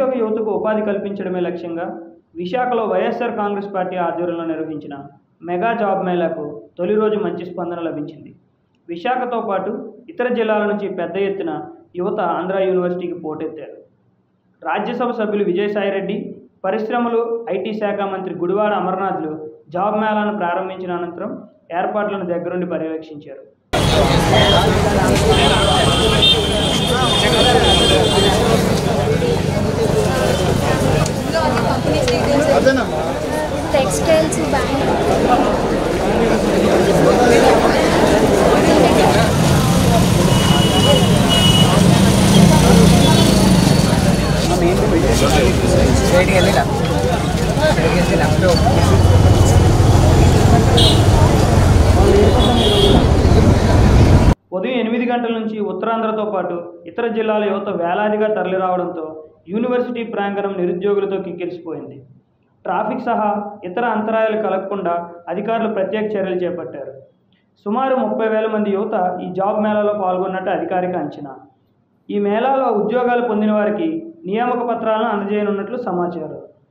నిరుద్యోగ యువతకు ఉపాధి కల్పించడమే లక్ష్యంగా విశాఖలో వైఎస్ఆర్ కాంగ్రెస్ పార్టీ ఆధ్వర్యంలో నిర్వహించిన మెగా జాబ్ మేళాకు తొలి రోజు మంచి స్పందన లభించింది విశాఖతో పాటు ఇతర జిల్లాల నుంచి పెద్ద ఎత్తున యువత ఆంధ్ర యూనివర్సిటీకి పోటెత్తారు రాజ్యసభ సభ్యులు విజయసాయిరెడ్డి పరిశ్రమలు ఐటీ శాఖ మంత్రి గుడివాడ అమర్నాథ్లు జాబ్ మేళాను ప్రారంభించిన అనంతరం ఏర్పాట్లను దగ్గరుండి పర్యవేక్షించారు టెక్స్టైల్స్ బ్యాంక్ బయటికి వెళ్ళినా బయటికి వెళ్ళినా ఉదయం ఎనిమిది గంటల నుంచి ఉత్తరాంధ్రతో పాటు ఇతర జిల్లాల యువత వేలాదిగా తరలిరావడంతో యూనివర్సిటీ ప్రాంగణం నిరుద్యోగులతో కిక్కిరిసిపోయింది ట్రాఫిక్ సహా ఇతర అంతరాయాలు కలగకుండా అధికారులు ప్రత్యేక చర్యలు చేపట్టారు సుమారు ముప్పై వేల మంది యువత ఈ జాబ్ మేళాలో పాల్గొన్నట్టు అధికారిక అంచనా ఈ మేళాలో ఉద్యోగాలు పొందిన వారికి నియామక పత్రాలను అందజేయనున్నట్లు సమాచారం